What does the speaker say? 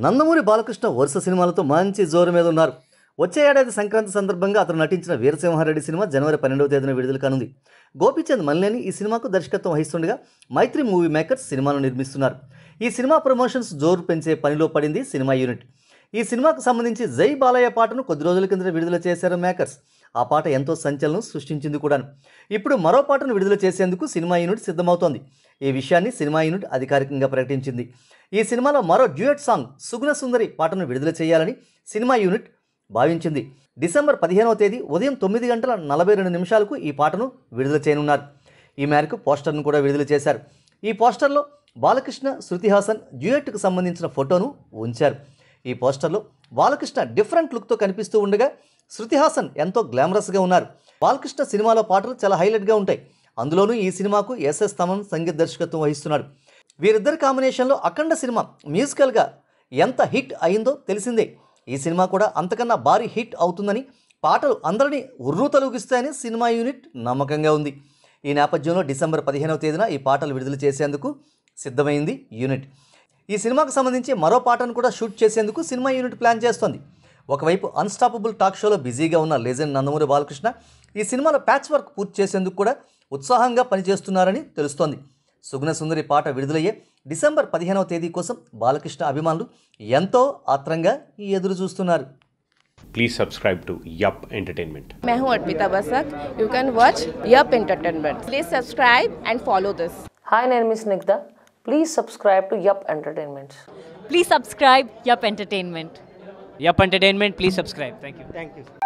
నందమూరి బాలకృష్ణ వరుస సినిమాలతో మంచి జోరు మీద ఉన్నారు వచ్చే ఏడాది సంక్రాంతి సందర్భంగా అతను నటించిన వీరసింహారెడ్డి సినిమా జనవరి పన్నెండవ తేదీన విడుదల కానుంది గోపీచంద్ మల్లేని ఈ సినిమాకు దర్శకత్వం వహిస్తుండగా మైత్రి మూవీ మేకర్స్ సినిమాను నిర్మిస్తున్నారు ఈ సినిమా ప్రమోషన్స్ జోరు పెంచే పనిలో పడింది సినిమా యూనిట్ ఈ సినిమాకు సంబంధించి జై బాలయ్య పాటను కొద్ది రోజుల కిందట విడుదల చేశారు మేకర్స్ ఆ పాట ఎంతో సంచలనం సృష్టించింది కూడాను ఇప్పుడు మరో పాటను విడుదల చేసేందుకు సినిమా యూనిట్ సిద్ధమవుతోంది ఈ విషయాన్ని సినిమా యూనిట్ అధికారికంగా ప్రకటించింది ఈ సినిమాలో మరో డ్యూయట్ సాంగ్ సుగుణ సుందరి పాటను విడుదల చేయాలని సినిమా యూనిట్ భావించింది డిసెంబర్ పదిహేనవ తేదీ ఉదయం తొమ్మిది గంటల నలభై రెండు నిమిషాలకు ఈ పాటను విడుదల చేయనున్నారు ఈ మేరకు పోస్టర్ను కూడా విడుదల చేశారు ఈ పోస్టర్లో బాలకృష్ణ శృతి హాసన్ డ్యూయట్కు సంబంధించిన ఫోటోను ఉంచారు ఈ పోస్టర్లో బాలకృష్ణ డిఫరెంట్ లుక్తో కనిపిస్తూ ఉండగా శృతి హాసన్ ఎంతో గ్లామరస్గా ఉన్నారు బాలకృష్ణ సినిమాలో పాటలు చాలా హైలైట్గా ఉంటాయి అందులోనూ ఈ సినిమాకు ఎస్ఎస్ తమన్ సంగీత దర్శకత్వం వహిస్తున్నాడు వీరిద్దరి కాంబినేషన్లో అఖండ సినిమా మ్యూజికల్గా ఎంత హిట్ అయిందో తెలిసిందే ఈ సినిమా కూడా అంతకన్నా భారీ హిట్ అవుతుందని పాటలు అందరినీ ఉర్రూ తొలగిస్తాయని సినిమా యూనిట్ నమ్మకంగా ఉంది ఈ నేపథ్యంలో డిసెంబర్ పదిహేనవ తేదీన ఈ పాటలు విడుదల చేసేందుకు సిద్ధమైంది యూనిట్ ఈ సినిమాకు సంబంధించి మరో పాటను కూడా షూట్ చేసేందుకు సినిమా యూనిట్ ప్లాన్ చేస్తోంది ఒకవైపు అన్స్టాపబుల్ టాక్ షోలో బిజీగా ఉన్న లెజెండ్ నందమూరి బాలకృష్ణ ఈ సినిమాలో ప్యాచ్ వర్క్ పూర్తి చేసేందుకు కూడా ఉత్సాహంగా పనిచేస్తున్నారని తెలుస్తోంది సుగుణ సుందరి పాట విడుదలయ్యే డిసెంబర్ పదిహేనవ తేదీ కోసం బాలకృష్ణ అభిమానులు ఎంతో ఆత్రంగా ఎదురు చూస్తున్నారు Please subscribe to Yup Entertainment. मैं हूं Arpita Basak you can watch Yup Entertainment please subscribe and follow this Hi, name is Nigda. Please subscribe to Yup Entertainment. Please subscribe Yup Entertainment. Yup Entertainment, please subscribe. Thank you. Thank you.